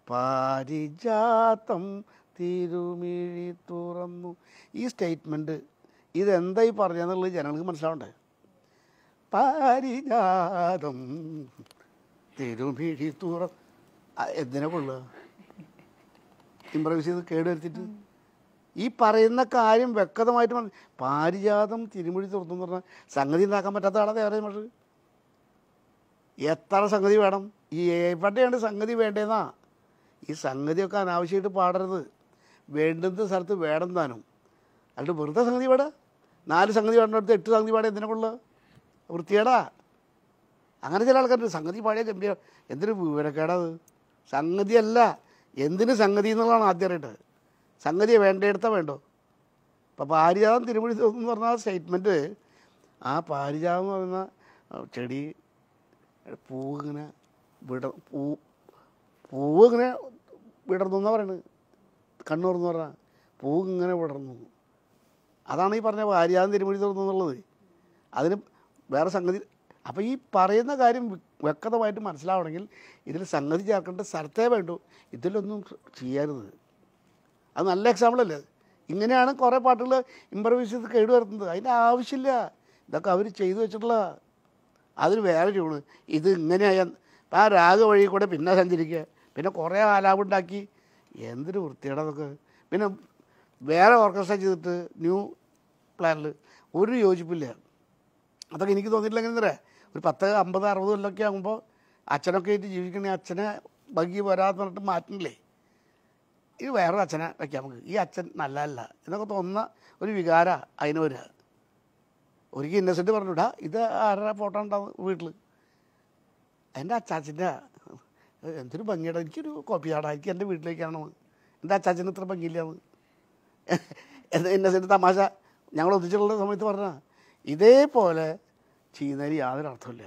പാരിജാതം തിരുമിഴി തുറന്നു ഈ സ്റ്റേറ്റ്മെൻറ്റ് ഇതെന്തായി പറഞ്ഞെന്നുള്ളത് ജനങ്ങൾക്ക് മനസ്സിലാവണ്ടേ പാരിജാതം തിരുമിഴി തുറ ആ, എന്തിനെ കൊള്ളുക ഇമ്പ്രവൈസ് ചെയ്ത് കേടുവരുത്തിയിട്ട് ഈ പറയുന്ന കാര്യം വ്യക്തമായിട്ട് മനസ്സി- പാരിജാതം തിരുമൊഴി തുറന്നു എന്ന് പറഞ്ഞാൽ സംഗതി ഉണ്ടാക്കാൻ പറ്റാത്ത ആളെ വേറെ പക്ഷേ എത്ര സംഗതി വേണം ഈ എവിടെയാണ് സംഗതി വേണ്ടതെന്നാ ഈ സംഗതിയൊക്കെ അനാവശ്യമായിട്ട് പാടരുത് വേണ്ടുന്ന സ്ഥലത്ത് വേണം താനും അല്ലാണ്ട് വെറുതെ സംഗതി പാടുക നാല് സംഗതി പാടുന്നിടത്ത് എട്ട് സംഗതി പാടുക എന്തിനെ കൊള്ളുക വൃത്തിയേടാ അങ്ങനെ ചില ആൾക്കാരുണ്ട് സംഗതി പാടിയ ഗംഭീരം എന്തൊരു വിവരക്കേടാത് സംഗതിയല്ല എന്തിന് സംഗതി എന്നുള്ളതാണ് ആദ്യം അറിയേണ്ടത് സംഗതി വേണ്ടയിടത്ത വേണ്ടോ ഇപ്പോൾ പാരിജാതം തിരുമൊഴി എന്ന് പറഞ്ഞ സ്റ്റേറ്റ്മെൻറ്റ് ആ പാരിജാതം എന്ന് പറയുന്ന ആ, ചെടി പൂവ് ഇങ്ങനെ വിട പൂ പൂവ് ഇങ്ങനെ വിടർന്നു എന്നാണ് പറയുന്നത് കണ്ണൂർന്ന് പറഞ്ഞാൽ പൂവ് ഇങ്ങനെ വിടർന്നു അതാണ് ഈ പറഞ്ഞ പാരിജാതം തിരുമൊഴി തുറന്നു എന്നുള്ളത് അതിന് വേറെ സംഗതി അപ്പോൾ ഈ പറയുന്ന കാര്യം വ്യ- വ്യക്തമായിട്ട് മനസ്സിലാവണമെങ്കിൽ ഇതിൽ സംഗതി ചേർക്കേണ്ട സ്ഥലത്തേ വേണ്ടൂ ഇതിലൊന്നും ചെയ്യരുത് അത് നല്ല എക്സാമ്പിൾ അല്ലേ അത്? ഇങ്ങനെയാണ് കുറേ പാട്ടുകൾ ഇമ്പ്രവൈസ് ചെയ്ത് കേട് വരുത്തുന്നത് അതിൻ്റെ ആവശ്യമില്ല ഇതൊക്കെ അവർ ചെയ്തു വെച്ചിട്ടുള്ള അതിന് വേറെ ട്യൂണ് ഇത് ഇങ്ങനെയായ ആ രാഗ വഴി കൂടെ പിന്നെ സഞ്ചരിക്കുക പിന്നെ കുറേ ആലാപുണ്ടാക്കി എന്തൊരു വൃത്തിയുടെ അതൊക്കെ പിന്നെ വേറെ ഓർക്കസ്ട്ര ചെയ്തിട്ട് ന്യൂ പ്ലാനിൽ ഒരു യോജിപ്പില്ല അതൊക്കെ എനിക്ക് തോന്നിയിട്ടില്ല എങ്ങനെ അറിയാം ഒരു പത്ത് അമ്പത് അറുപത് കൊല്ലമൊക്കെ ആകുമ്പോൾ അച്ഛനൊക്കെ ആയിട്ട് ജീവിക്കണേ അച്ഛനെ ഭംഗി വരാതെ പറഞ്ഞിട്ട് മാറ്റണില്ലേ ഇത് വേറൊരു അച്ഛനെ വയ്ക്കാം നമുക്ക് ഈ അച്ഛൻ നല്ലതല്ല എന്നൊക്കെ തോന്നുന്ന ഒരു വികാര അതിന് വരിക ഒരിക്കൽ ഇന്നസെൻ്റ് പറഞ്ഞിടാ ഇത് ആരുടെ ഫോട്ടോ ഉണ്ടാവും വീട്ടിൽ എൻ്റെ അച്ചാച്ചൻ്റെ എന്തൊരു ഭംഗിയുടെ എനിക്കൊരു കോപ്പിയാടാ എനിക്ക് എൻ്റെ വീട്ടിലേക്കാണ് എൻ്റെ അച്ചാച്ചന് ഇത്ര ഭംഗിയില്ലാന്ന് എന്ന് ഇന്നസെൻ്റ് തമാശ ഞങ്ങൾ ഒന്നിച്ചുള്ള സമയത്ത് പറഞ്ഞ ഇതേപോലെ ചെയ്യുന്നതിന് യാതൊരു അർത്ഥമില്ല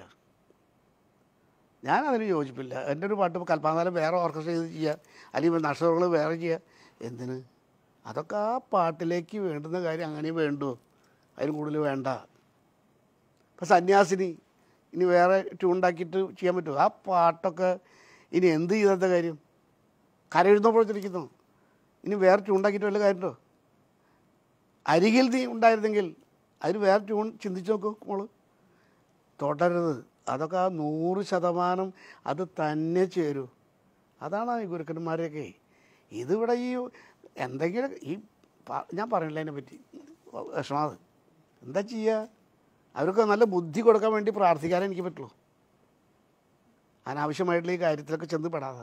ഞാൻ അതിന് യോജിപ്പില്ല എൻ്റെ ഒരു പാട്ട് കൽപ്പാന്താലം വേറെ ഓർക്കസ്ട്ര ചെയ്ത് ചെയ്യുക അല്ലെങ്കിൽ നഷ്ടങ്ങൾ വേറെ ചെയ്യുക എന്തിന് അതൊക്കെ ആ പാട്ടിലേക്ക് വേണ്ടുന്ന കാര്യം അങ്ങനെ വേണ്ടു അതിന് കൂടുതൽ വേണ്ട ഇപ്പം സന്യാസിനി ഇനി വേറെ ട്യൂൺ ഉണ്ടാക്കിയിട്ട് ചെയ്യാൻ പറ്റുമോ ആ പാട്ടൊക്കെ ഇനി എന്ത് ചെയ്താത്ത കാര്യം കരയെഴുന്നപ്പോഴത്തിരിക്കുന്നു ഇനി വേറെ ട്യൂൺ ഉണ്ടാക്കിയിട്ട് വല്ല കാര്യമുണ്ടോ അരികിൽ നീ ഉണ്ടായിരുന്നെങ്കിൽ അതിന് വേറെ ട്യൂൺ ചിന്തിച്ച് നോക്കൂ മോള് തുടരുത് അതൊക്കെ ആ നൂറ് ശതമാനം അത് തന്നെ ചേരൂ അതാണ് ഈ ഗുരുക്കന്മാരെയൊക്കെ ഇതിവിടെ ഈ എന്തെങ്കിലും ഈ പ- ഞാൻ പറയില്ല അതിനെ പറ്റി വിഷമാത് എന്താ ചെയ്യുക അവർക്ക് നല്ല ബുദ്ധി കൊടുക്കാൻ വേണ്ടി പ്രാർത്ഥിക്കാനേ എനിക്ക് പറ്റുള്ളൂ അനാവശ്യമായിട്ടുള്ള ഈ കാര്യത്തിലൊക്കെ ചെന്ന് പെടാതെ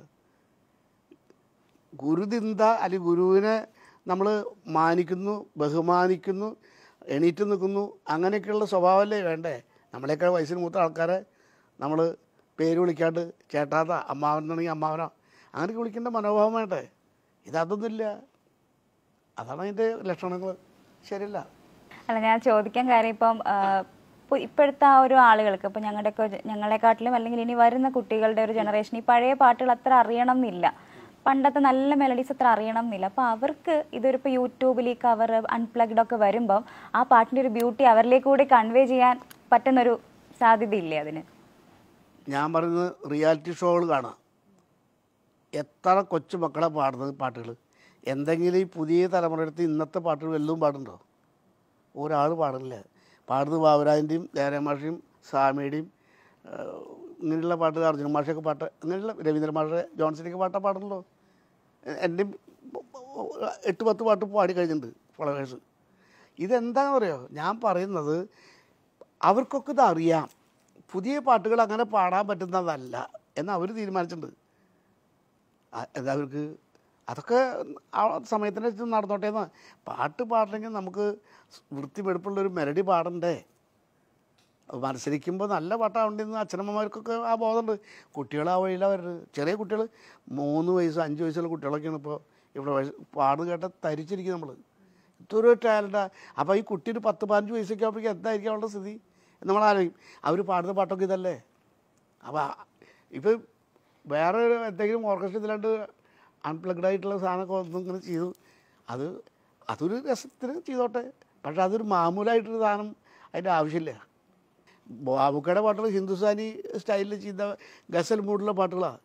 ഗുരുതിന്ത അല്ലെങ്കിൽ ഗുരുവിനെ നമ്മൾ മാനിക്കുന്നു ബഹുമാനിക്കുന്നു എണീറ്റ് നിൽക്കുന്നു അങ്ങനെയൊക്കെയുള്ള സ്വഭാവമല്ലേ വേണ്ടേ നമ്മളെക്കാൾ വയസ്സിന് മൂത്ത ആൾക്കാരെ നമ്മൾ പേര് വിളിക്കാണ്ട് ചേട്ടാത്ത അമ്മാവനാണെങ്കിൽ അമ്മാവനോ അങ്ങനെയൊക്കെ വിളിക്കേണ്ട മനോഭാവം വേണ്ടേ ഇതതൊന്നുമില്ല അതാണ് അതിൻ്റെ ലക്ഷണങ്ങൾ ശരിയല്ല അല്ല ഞാൻ ചോദിക്കാൻ കാര്യം ഇപ്പം ആ, ഇപ്പൊ ഇപ്പോഴത്തെ ആ ഒരു ആളുകൾക്ക് ഇപ്പൊ ഞങ്ങളുടെയൊക്കെ ജ- ഞങ്ങളെക്കാട്ടിലും അല്ലെങ്കിൽ ഇനി വരുന്ന കുട്ടികളുടെ ഒരു ജനറേഷൻ ഈ പഴയ പാട്ടുകൾ അത്ര അറിയണം എന്നില്ല പണ്ടത്തെ നല്ല മെലഡീസ് അത്ര അറിയണം എന്നില്ല അപ്പൊ അവർക്ക് ഇതൊരു ഇപ്പൊ യൂട്യൂബിൽ ഈ കവർ അൺപ്ലഗ്ഡ് ഒക്കെ വരുമ്പം ആ പാട്ടിന്റെ ഒരു ബ്യൂട്ടി അവരിലേക്ക് കൂടി കൺവേ ചെയ്യാൻ പറ്റുന്നൊരു സാധ്യതയില്ലേ അതിന് ഞാൻ പറയുന്നത് റിയാലിറ്റി ഷോകൾ കാണാം എത്ര കൊച്ചു മക്കളെ പാടുന്നത് പാട്ടുകൾ എന്തെങ്കിലും ഈ പുതിയ തലമുറയടുത്ത് ഇന്നത്തെ പാട്ടുകൾ വല്ലതും പാടുണ്ടോ ഒരാൾ പാടില്ല പാടുന്നത് ബാബുരാജിൻ്റെയും ദേവരമാഷയും സ്വാമിയുടെയും ഏഹ്, ഇങ്ങനെയുള്ള പാട്ട് അർജുന മാഷയൊക്കെ പാട്ട് അങ്ങനെയുള്ള രവീന്ദ്ര മാഷ ജോൺസണിയൊക്കെ പാട്ടാ പാടുള്ളൂ എൻ്റെയും എട്ട് പത്ത് പാട്ട് പാടി കഴിഞ്ഞിട്ടുണ്ട് ഫ്ലവേഴ്സ് ഇതെന്താണെന്ന് പറയുമോ ഞാൻ പറയുന്നത് അവർക്കൊക്കെ ഇത് അറിയാം പുതിയ പാട്ടുകൾ അങ്ങനെ പാടാൻ പറ്റുന്നതല്ല എന്ന് അവർ തീരുമാനിച്ചിട്ടുണ്ട് ആ- എന്താ അവർക്ക് അതൊക്കെ ആ സമയത്തിനനുസരിച്ച് നടന്നോട്ടെ എന്ന് പാട്ട് പാടണമെങ്കിൽ നമുക്ക് വൃത്തി വെടുപ്പുള്ളൊരു മെലഡി പാടണ്ടേ മത്സരിക്കുമ്പോൾ നല്ല പാട്ടാവേണ്ടെന്ന് അച്ഛനമ്മമാർക്കൊക്കെ ആ ബോധമുണ്ട് കുട്ടികൾ ആ വഴിയിലാണ് വരുന്നത് ചെറിയ കുട്ടികൾ മൂന്ന് വയസ്സ് അഞ്ച് വയസ്സുള്ള കുട്ടികളൊക്കെയാണ് ഇപ്പോൾ ഇവിടെ വയസ്സ് പാട് കേട്ട തരിച്ചിരിക്കും നമ്മൾ ഇതൊരു ടാലൻറ്റാ അപ്പോൾ ഈ കുട്ടി ഒരു പത്ത് പതിനഞ്ച് വയസ്സൊക്കെ ആകുമ്പോഴേക്കും എന്തായിരിക്കും അവളുടെ സ്ഥിതി എന്ന് നമ്മൾ ആലോചിക്കും അവർ പാടുന്ന പാട്ടൊക്കെ ഇതല്ലേ അപ്പോൾ ഇപ്പം വേറെ ഒരു എന്തെങ്കിലും ഓർക്കസ്ട്ര ഇതിലാണ്ട് അൺപ്ലഗ്ഡ് ആയിട്ടുള്ള സാധനമൊക്കെ ഒന്നും ഇങ്ങനെ ചെയ്തു അത് അതൊരു രസത്തിന് ചെയ്തോട്ടെ പക്ഷെ അതൊരു മാമൂലായിട്ടൊരു സാധനം അതിൻ്റെ ആവശ്യമില്ല ബാബുക്കയുടെ പാട്ടുകൾ ഹിന്ദുസ്ഥാനി സ്റ്റൈലിൽ ചെയ്ത ഗസൽ മൂഡിലുള്ള പാട്ടുകളാണ്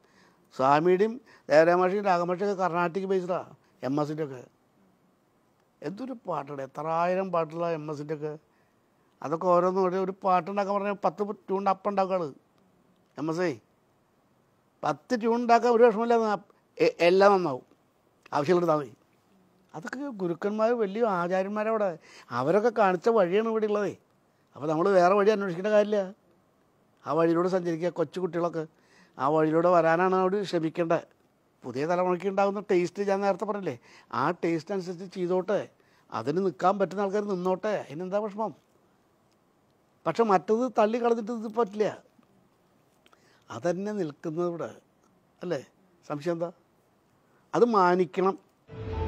സ്വാമിയുടെയും ദേവരാമാഷിയും രാഗമാഷിയൊക്കെ കർണാട്ടിക് ബേസ്ഡാണ് എം എസിൻ്റെ ഒക്കെ എന്തൊരു പാട്ടാണ് എത്ര ആയിരം പാട്ടുള്ള എം എസിൻ്റെ ഒക്കെ അതൊക്കെ ഓരോന്നും ഒരു ഒരു പാട്ടുണ്ടാക്കാൻ പറഞ്ഞാൽ പത്ത് ട്യൂൺ അപ്പം ഉണ്ടാക്കുകയാണ് എം എസ് ഐ പത്ത് ട്യൂൺ ഉണ്ടാക്കാൻ ഒരു വിഷമമില്ല എ- എല്ലാം നന്നാവും ആവശ്യമുള്ള മതി അതൊക്കെ ഗുരുക്കന്മാർ വലിയ ആചാര്യന്മാരവിടെ അവരൊക്കെ കാണിച്ച വഴിയാണ് ഇവിടെ ഉള്ളതേ അപ്പോൾ നമ്മൾ വേറെ വഴി അന്വേഷിക്കേണ്ട കാര്യമില്ല ആ വഴിയിലൂടെ സഞ്ചരിക്കുക കൊച്ചു കുട്ടികളൊക്കെ ആ വഴിയിലൂടെ വരാനാണ് അവിടെ ശ്രമിക്കേണ്ടത് പുതിയ തലമുറയ്ക്ക് ഉണ്ടാകുന്ന ടേസ്റ്റ് ഞാൻ നേരത്തെ പറഞ്ഞില്ലേ ആ ടേസ്റ്റ് അനുസരിച്ച് ചെയ്തോട്ടെ അതിന് നിൽക്കാൻ പറ്റുന്ന ആൾക്കാർ നിന്നോട്ടെ അതിനെന്താ വിഷമം പക്ഷെ മറ്റത് തള്ളി കളഞ്ഞിട്ട് ഇത് പറ്റില്ല അതന്നെ നിൽക്കുന്നത് ഇവിടെ അല്ലേ സംശയം എന്താ അത് മാനിക്കണം